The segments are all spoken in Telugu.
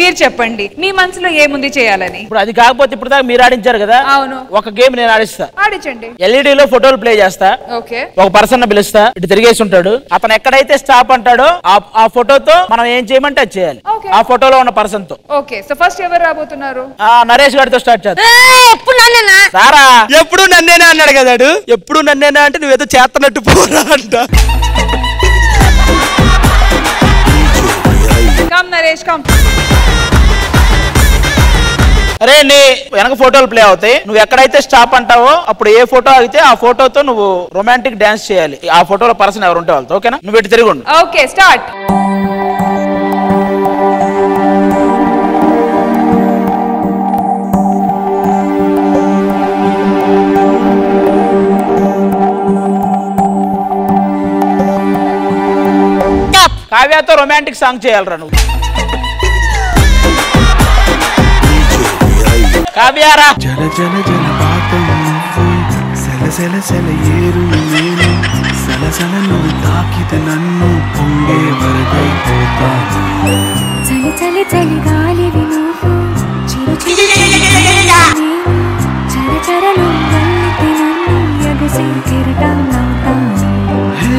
మీరు చెప్పండి మీ మనసులో ఏముంది చేయాలని ఇప్పుడు అది కాకపోతే ఇప్పుడు దాకా మీరు ఆడించారు కదా అవును ఒక గేమ్ నేను ఆడిస్తా ఆడించండి ఎల్ఈడి లో ఫోటోలు ప్లే చేస్తా ఓకే ఒక పర్సన్ పిలుస్తా ఇటు తిరిగేసి ఉంటాడు అతను ఎక్కడైతే స్టాప్ అంటాడో ఆ ఆ ఫోటోతో మనం ఏం చేయమంటే అది చేయాలి Okay. ఆ ఫోటోలో ఉన్న పర్సన్ తో ఓకే సో ఫస్ట్ ఎవరు రాబోతున్నారు ఆ నరేష్ గారితో స్టార్ట్ చేద్దాం ఎప్పుడు నన్నేనా సారా ఎప్పుడు నన్నేనా అన్నాడు కదాడు ఎప్పుడు నన్నేనా అంటే నువ్వేదో చేతనట్టు పోరా అంట కమ్ నరేష్ కమ్ అరే నీ వెనక ఫోటోలు ప్లే అవుతాయి నువ్వు ఎక్కడైతే స్టాప్ అంటావో అప్పుడు ఏ ఫోటో అయితే ఆ ఫోటోతో నువ్వు రొమాంటిక్ డాన్స్ చేయాలి ఆ ఫోటోలో పర్సన్ ఎవరు ఉంటే వాళ్ళతో ఓకేనా నువ్వు ఇటు తిరిగి ఉండు ఓకే స్టార్ట్ కావ్యతో రొమాంటిక్ సాంగ్ చేయాలరా నువ్వు కావ్యారా జల జల జల పాతం నువ్వు సెల సెల సెల ఏరు నేను సెల సెల నువ్వు తాకితే నన్ను పొంగే వరకైపోతాను చలి చలి చలి గాలివి నువ్వు చిరు చిరు చర చర నువ్వల్లితే నన్ను ఎగసి కిరటం హే,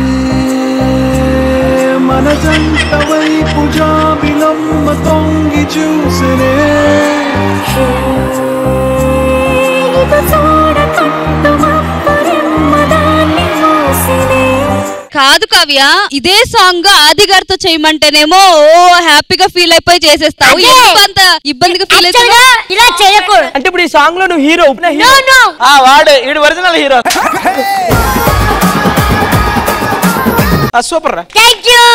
మన జంట వైపు జాబిలమ్మ తొంగి చూసనే ఇది చూడ కట్టు మప్పురెమ్మదాన్ని మోసినే కాదు కావ్య ఇదే సాంగ్ ఆది గారితో చేయమంటేనేమో ఓ హ్యాపీగా ఫీల్ అయిపోయి చేసేస్తావు అదే. ఎందుకు అంత ఇబ్బందిగా ఫీల్ Actually గా ఇలా చేయకూడదు అంటే ఇప్పుడు ఈ సాంగ్ లో నువ్వు హీరో No, no. ఆ వాడు ఈడు ఒరిజినల్ హీరో సూపర్ రా థ్యాంక్ యూ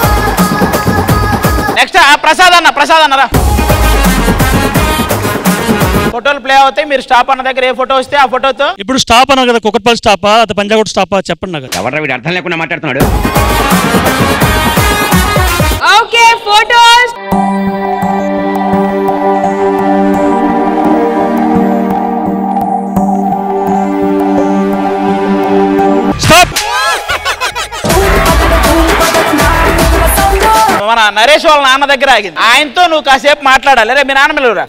నెక్స్ట్ ప్రసాద్ అన్న ప్రసాద్ అన్నరా ఫోటోలు ప్లే అవుతాయి మీరు స్టాప్ అన్న దగ్గర ఏ ఫోటో వస్తే ఆ ఫోటోతో ఇప్పుడు స్టాప్ అన్నారు కదా కుక్కట్పల్లి స్టాపా అది పంజాగుట్ స్టాపా చెప్పండి నాకు ఎవడ్రా వీడు అర్థం లేకుండా మాట్లాడుతున్నాడు ఓకే ఫోటోస్ స్టాప్ మన నరేష్ వాళ్ళ నాన్న దగ్గర ఆగింది ఆయనతో నువ్వు కాసేపు మాట్లాడాలి రే మీ నాన్న పిలువురా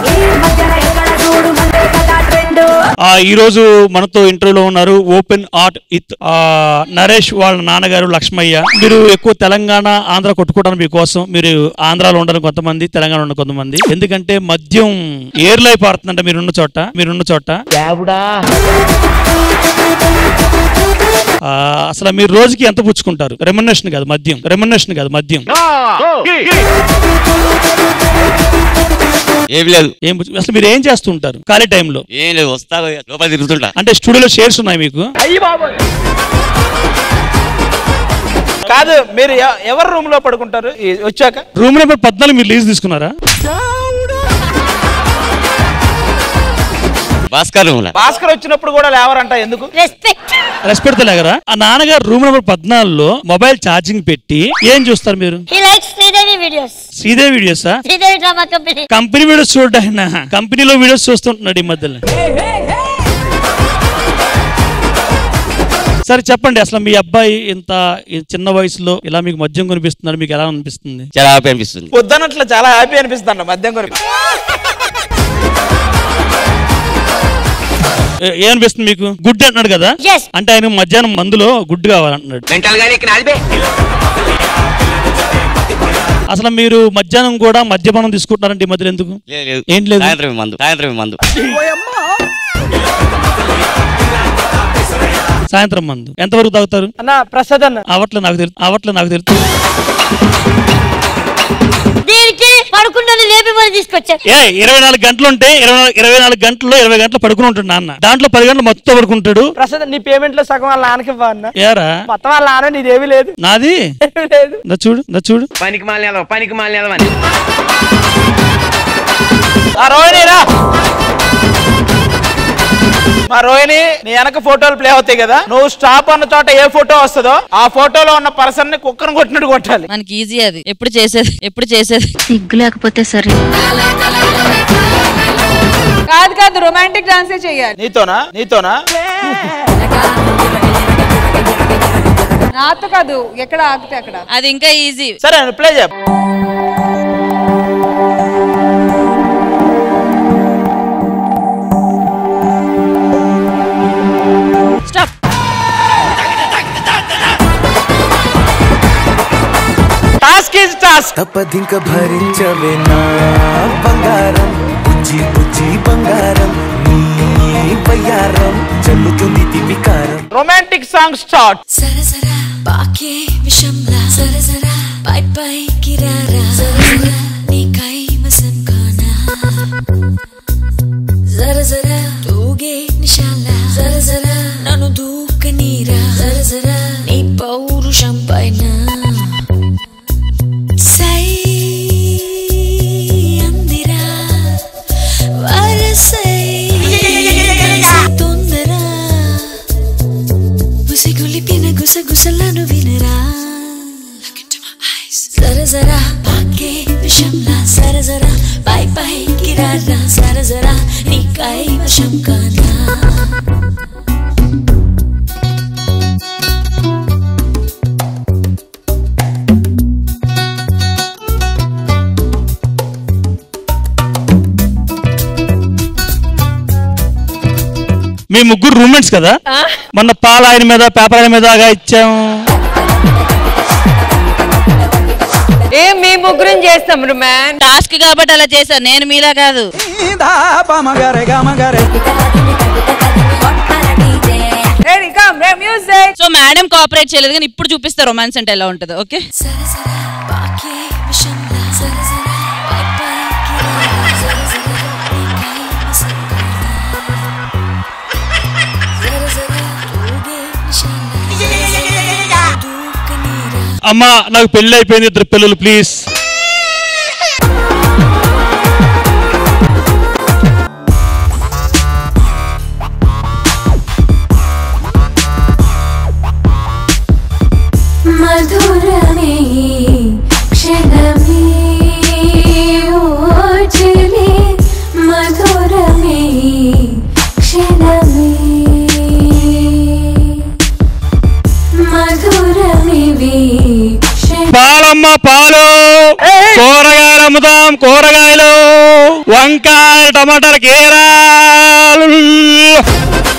ఆ ఈ రోజు మనతో ఇంటర్వ్యూలో ఉన్నారు ఓపెన్ ఆర్ట్ ఇత్ ఆ నరేష్ వాళ్ళ నాన్నగారు లక్ష్మయ్య మీరు ఎక్కువ తెలంగాణ ఆంధ్ర కొట్టుకోవడానికి మీకోసం మీరు ఆంధ్రాలో ఉండరు కొంతమంది తెలంగాణ ఉండరు కొంతమంది ఎందుకంటే మద్యం ఏర్లై పారుతుందంట మీరున్న చోట మీరున్న చోట ఆ, అసలు మీరు రోజుకి ఎంత పుచ్చుకుంటారు రెమ్యునేషన్ కాదు మద్యం రెమ్యునేషన్ కాదు మద్యం ఏమి లేదు ఏం పుచ్చు- అసలు మీరు ఏం చేస్తుంటారు ఖాళీ టైంలో ఏం లేదు వస్తా లోపల తిరుగుతుంటా అంటే స్టూడియోలో షేర్స్ ఉన్నాయి మీకు కాదు మీరు ఎ- ఎవరు రూమ్ లో పడుకుంటారు ఈ వచ్చాక రూమ్ నెంబర్ పద్నాలుగు మీరు లీజ్ తీసుకున్నారా భాస్కర్ రూమ్లా భాస్కర్ వచ్చినప్పుడు కూడా లేవరంట ఎందుకు రెస్పెక్ట్ రెస్పెక్ట్ లేగరా ఆ నాన్నగారు రూమ్ నెంబర్ పద్నాలుగులో మొబైల్ ఛార్జింగ్ పెట్టి ఏం చూస్తారు మీరు he likes Sridevi videos Sridevi వీడియోసా Sridevi drama company company videos చూడ్డా ఆయన కంపెనీలో వీడియోస్ చూస్తుంటున్నాడు ఈ మధ్యలో సరే చెప్పండి అసలు మీ అబ్బాయి ఇంత ఈ చిన్న వయసులో ఇలా మీకు మద్యం కొనిపిస్తున్నారు మీకు ఎలా అనిపిస్తుంది చాలా హ్యాపీ అనిపిస్తుంది పొద్దునట్లు చాలా హ్యాపీ అనిపిస్తుంది మద్యం కొని ఏ- ఏమనిపిస్తుంది మీకు గుడ్ అంటున్నాడు కదా Yes. అంటే ఆయన మధ్యాహ్నం మందులో గుడ్ కావాలంటున్నాడు మెంటల్ గానీ ఇక్కడ అదిబే అసలు మీరు మధ్యాహ్నం కూడా మద్యపానం తీసుకుంటున్నారంటే ఈ మధ్యలో ఎందుకు లేదు లేదు ఏం లేదు సాయంత్రం మందు సాయంత్రం మందు సాయంత్రం మందు ఎంతవరకు తాగుతారు అన్న ప్రసాద్ అన్న అవట్లే నాకు తెలుసు అవట్లే నాకు తెలుసు దీనికి పడుకున్నది లేపి మరి తీసుకొచ్చారు ఏ ఇరవై నాలుగు గంటలు ఉంటే ఇరవై నాలుగు ఇరవై నాలుగు గంటల్లో ఇరవై గంటలు పడుకుని ఉంటాడు నాన్న దాంట్లో పది గంటలు మొత్తం పడుకుంటాడు ప్రసాద్ నీ పేమెంట్ లో సగం వాళ్ళ నాన్నకి ఇవ్వ అన్న ఏరా మొత్తం వాళ్ళ నాన్న నీదేమీ లేదు నాది ఏమీ లేదు నా చూడు నా చూడు పనికి మాలిన పనికి మాలిన అని ఆ రోహిణి రా మా రోహిణి నీ వెనక ఫోటోలు ప్లే అవుతాయి కదా నువ్వు స్టాప్ అన్న చోట ఏ ఫోటో వస్తుందో ఆ ఫోటోలో ఉన్న పర్సన్ ని కుక్కను కొట్టినట్టు కొట్టాలి మనకి ఈజీ అది ఎప్పుడు చేసేది ఎప్పుడు చేసేది సిగ్గు లేకపోతే సరే కాదు కాదు రొమాంటిక్ డాన్సే చెయ్యాలి నీతోనా నీతోనా నాతో కాదు ఎక్కడ ఆగితే అక్కడ అది ఇంకా ఈజీ సరే ప్లే చేయ మాస్ తప్పదింక భరించవే నా బంగారం బుజ్జి బుజ్జి బంగారం నీ బయ్యారం చల్లుతుంది తివికారం రొమాంటిక్ సాంగ్ స్టార్ట్ సరసరా పాకే విషంలా సరసరా పై పై కిరారా సరసరా నీ కై మసంకానా జరజరా తూగే నిశాలా జరజరా నన్ను దూకనీరా జరజరా నీ పౌరుషం పైన సై అందిరా వరసై తొందరా ఉసిగులిపిన గుసగుసలను వినరా సరజరా పాకే విషంలా సరజరా పై పై కిరారా సరజరా నీ కై వశం కానా మీ ముగ్గురు రూమ్మేట్స్ కదా మొన్న పాల ఆయన మీద పేపర్ ఆయన మీద ఆగా ఇచ్చాం ఏం మీ ముగ్గురం చేస్తాం రొమాన్ టాస్క్ కాబట్టి అలా చేశాను నేను మీలా కాదు రెడీ కమ్ రే మ్యూజిక్ సో మేడం కోఆపరేట్ చేయలేదు కానీ ఇప్పుడు చూపిస్తా రొమాన్స్ అంటే ఎలా ఉంటుందో ఓకే సరసరా పాకే విషంలా సరసరా పై పై కిరారా సరసరా నీ కై వశం కానా సరసరా తూగే నిశాలా సరసరా దూకనీరా అమ్మా నాకు పెళ్లి అయిపోయింది ఇద్దరు పిల్లలు ప్లీజ్ మధురమే క్షణమే ఓచలే మధురమే క్షణమే మధురమే వీక్షణ పాలమ్మ పాలు కూరగాయలు అమ్ముదాం కూరగాయలు వంకాయ టమాటాలు కీరాలు